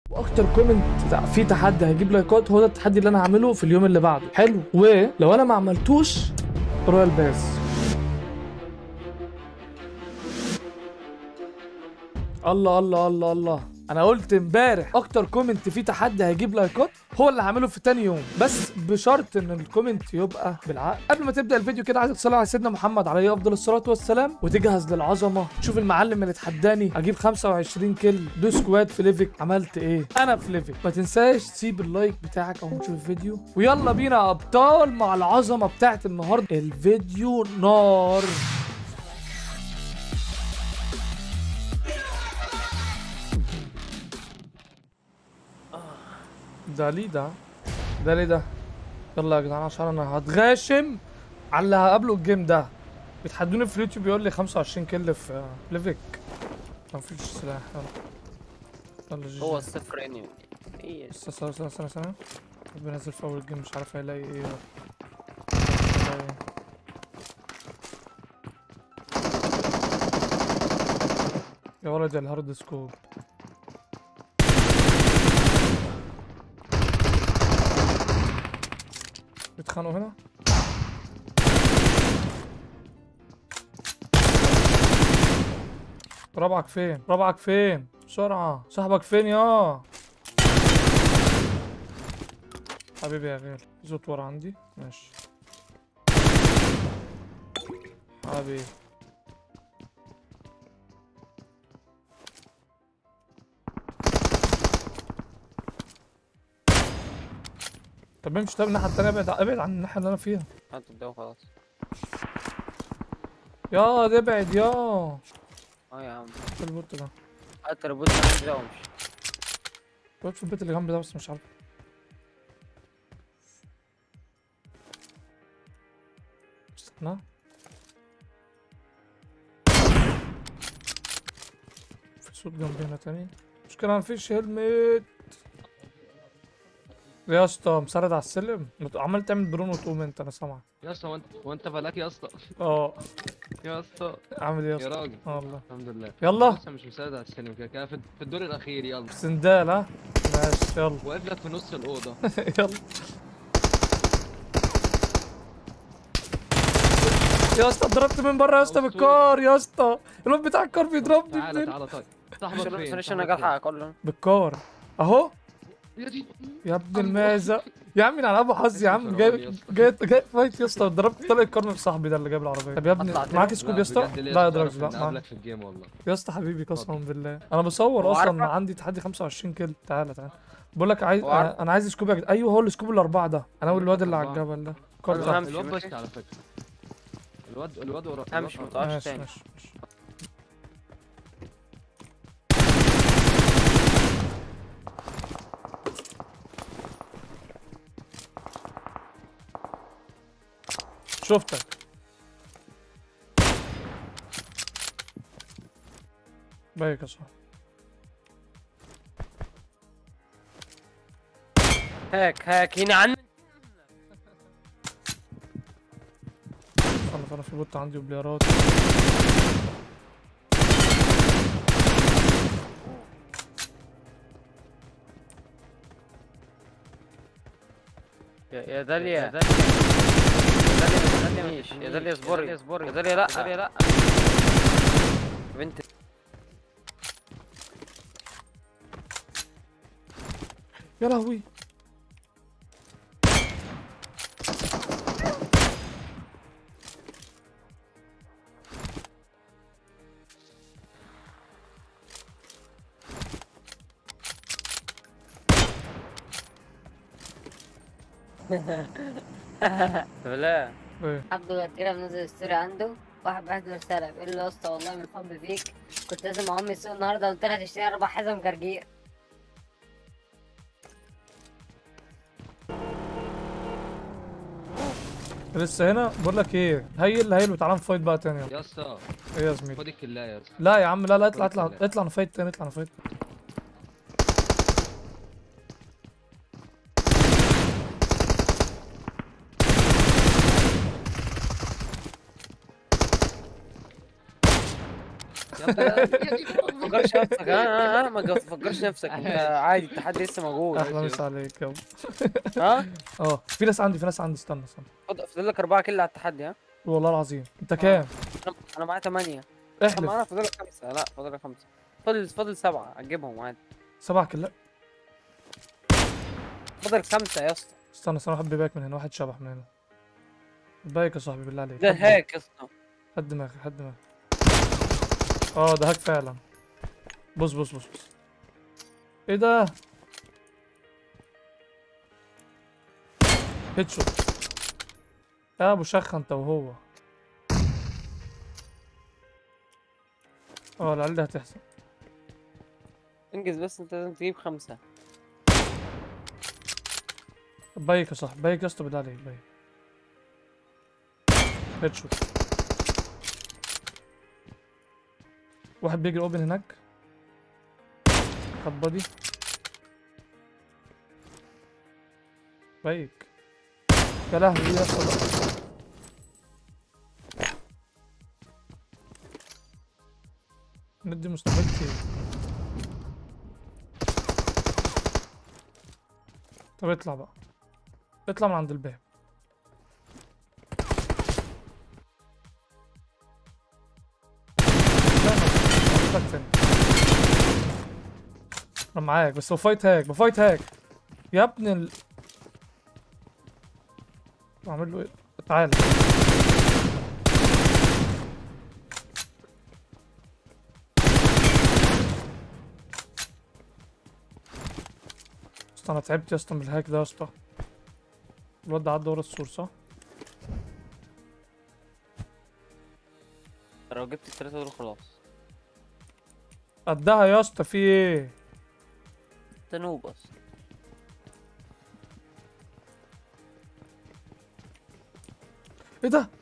واكتر كومنت في تحدي هيجيب لايكات هو ده التحدي اللي انا هعمله في اليوم اللي بعده حلو ولو انا ما عملتوش رويال باس الله الله الله الله انا قلت امبارح اكتر كومنت فيه تحدي هيجيب لايكات هو اللي هعمله في تاني يوم بس بشرط ان الكومنت يبقى بالعقل قبل ما تبدا الفيديو كده عايزك تصلي على سيدنا محمد عليه افضل الصلاه والسلام وتجهز للعظمه تشوف المعلم اللي اتحداني اجيب 25 كيل دو سكواد في ليفك عملت ايه انا في ليفك ما تنساش تسيب اللايك بتاعك اول ما تشوف الفيديو ويلا بينا يا ابطال مع العظمه بتاعت النهارده الفيديو نار ده ليه ده ده ليه ده يلا يا جدعان عشان انا هتغاشم على اللي هقابله الجيم ده بيتحدوني في اليوتيوب يقول لي 25 كيل في ليفك مفيش سلاح يلا يلا جي هو جي. الصفر انمي ايه استنى استنى استنى استنى استنى بنزل في اول الجيم مش عارف هيلاقي ايه يا ولد يا الهارد سكوب بيتخانقوا هنا ربعك فين ربعك فين بسرعة صاحبك فين يا حبيبي يا غالي زوت ورا عندي ماشي حبيبي طب امشي طب الناحية التانية ابعد ابعد عن الناحية اللي انا فيها هات الدواء خلاص يا ده ابعد يا اه يا عم في البوت ده هات الريبوت عندي ده وامشي واقف في البيت اللي جنبي ده بس مش عارف استنى في صوت جنبي هنا تاني مشكلة مفيش هيلمت يا اسطى مسرد على السلم مت- عمال تعمل برون وتقوم انت انا سامعك يا اسطى وانت وانت بلاك يا اسطى اه يا اسطى عامل ايه يا يا اسطى راجل اه والله الحمد لله يلا لسه مش مساعد على السينما كده كده في في الدور الاخير يلا سندال ها ماشي يلا واقف لك في نص الاوضه يلا يا اسطى ضربت من بره يا اسطى أسطورة. بالكار يا اسطى الواد بتاع الكار بيضربني تعالى منين تعالى طيب صاحبك فين فينيش انا صاحبك جرحها كله بالكار اهو فين؟ يا دي يا ابن الله. المعزه يا عم على ابو حظ يا عم اسم جاي فرعوني يا اسطى. جاي جاي فايت يا اسطى ضربت طلع الكار في صاحبي ده اللي جايب العربيه طب يا ابني أطلع تاني؟ معاك سكوب يا اسطى بجد ليه لا يا تعرف دراجز لا إني معاك. اقابلك في الجيم والله يا اسطى حبيبي قسما اتفضل. بالله انا بصور هو اصلا عارفك؟ عندي تحدي 25 كيلو تعالى تعالى بقول لك عايز هو عارف؟ انا أنا عايز سكوب يا جدع ايوه هو السكوب الاربعه ده انا والواد اللي على أربعة. الجبل ده الكار أنا ده همشي، الواد ماشي. بس على فكره الواد الواد ورا همشي الواد متقعدش ماشي تاني ماشي ماشي شفتك بايك يا صاحبي هاك هاك هنا عن انا انا في بوت عندي وبليارات يا يا داليا يا داليا يا داليا مفيش. يا داليا اصبري اصبري يا داليا لا يا داليا لا بنت يا لهوي لا ايه عبده غديرة منزل ستوري عنده واحد بعت له رسالة بيقول له يا اسطى والله من الحب فيك كنت لازم مع امي السوق النهارده قلت لها تشتري اربع حزم جرجير لسه هنا بقول لك ايه هيل هيل وتعالى نفايت بقى تاني يلا يا اسطى ايه يا زميلي خد الكلايه يا اسطى لا يا عم لا لا اطلع خد اطلع الكلاية. اطلع نفايت تاني اطلع نفايت تفكرش نفسك ها ها ها ما تفكرش نفسك انت عادي التحدي لسه موجود احلى مسا عليك يابا ها اه في ناس عندي في ناس عندي استنى استنى فاضل فاضل لك اربعه كل على التحدي ها والله العظيم انت كام انا انا معايا ثمانيه احلف انا فاضل لك خمسه لا فاضل لك خمسه فاضل فاضل سبعه اجيبهم عادي سبعة كلا فاضل خمسه يا اسطى استنى استنى واحد بيباك من هنا واحد شبح من هنا بايك يا صاحبي بالله عليك ده هات هاك يا اسطى هات دماغك هات دماغك اه ده هاك فعلا بص بص بص بص ايه ده هيد شوت يا ابو شخ انت وهو اه العيال دي هتحصل انجز بس انت لازم تجيب خمسه بايك يا صاحبي بايك يا اسطى بالله عليك بايك هيد شوت واحد بيجري اوبن هناك خد بادي بايك يا لهوي يا اسطى بقى. ندي مستحيل كتير طب اطلع بقى اطلع من عند الباب لا ما أقولك تاني انا معاك بس هو فايت هاك بفايت هاك يا ابن ال بعمل له ايه تعال اسطى انا تعبت يا اسطى من الهاك ده يا اسطى الواد ده عدى ورا السور صح؟ لو جبت الثلاثه دول خلاص قدها يا اسطى في ايه؟ انت نوب اصلا ايه ده؟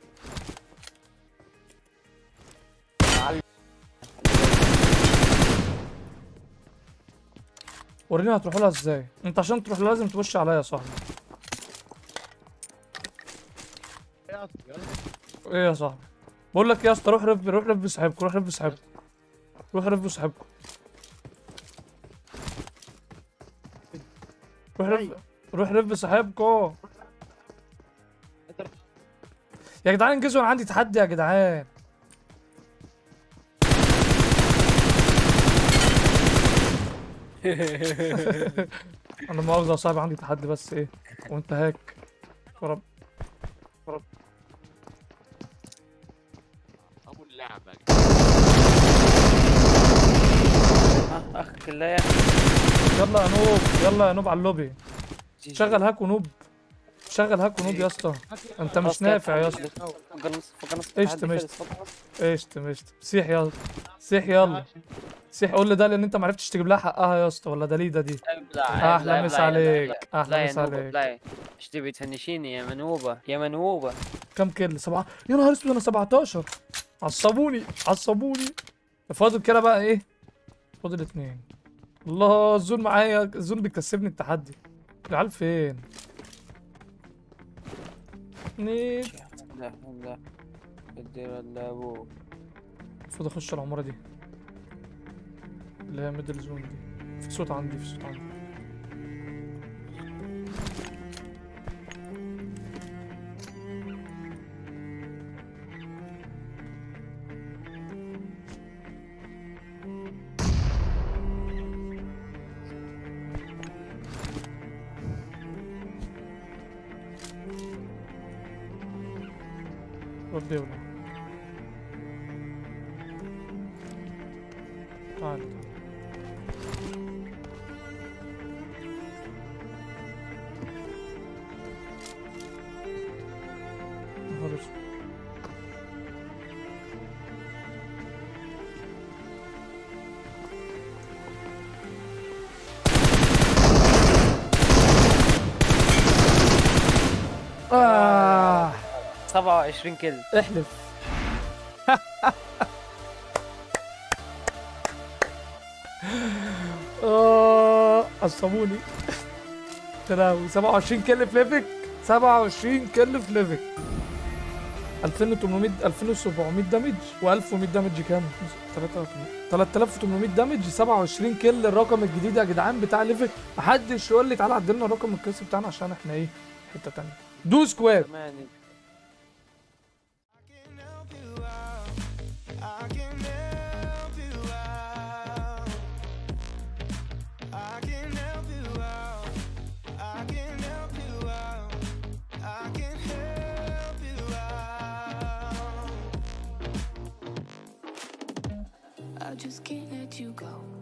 وريني هتروح لها ازاي؟ انت عشان تروح لها لازم تخش عليا يا صاحبي ايه يا صاحبي؟ بقول لك يا اسطى روح رف روح رف بصاحبكم روح رف بصاحبكم روح رف بصاحبكم روح رف روح رف بصاحبكم يا جدعان انجزوا انا عندي تحدي يا جدعان انا مؤاخذة يا صاحبي عندي تحدي بس ايه وانت هاك ورب ابو اللعبه ها اخ كلاية يلا يا نوب يلا يا نوب على اللوبي شغل هاك ونوب شغل هاك ونوب يا اسطى انت مش نافع يا اسطى فكر نص فكر نص اشتم، التحدي اشتم. خلص، فكر نص. اشتم اشتم سيح يلا سيح يلا سيح قول لي ده لان انت ما عرفتش تجيب لها حقها يا اسطى ولا ده ليه ده دي لا، احلى لا، مسا لا، لا، عليك لا احلى يا مسا نوبة عليك لا ايش تبي تهنشيني يا منوبة يا منوبة كم كيل سبعة يا نهار اسود انا 17 عصبوني عصبوني فاضل كده بقى ايه فاضل اتنين الله الزون معايا الزون بيكسبني التحدي العيال فين نيت لا لا الدير لا ابو المفروض اخش العمارة دي اللي هي ميدل زون دي في صوت عندي في صوت عندي ربي ولا تعال نهار اسود. آه 27 كيلو احلف اه عصبوني يا لهوي 27 كيل في ليفك 27 كيل في ليفك 2800 2700 دامج و1100 دامج كام 3800 دامج 27 كيل الرقم الجديد يا جدعان بتاع ليفل محدش يقول لي تعالى عدلنا الرقم القياسي بتاعنا عشان احنا ايه حته تانية دو سكواد كمان I can help you out. I can help you out. I can help you out. I can help you out. I just can't let you go.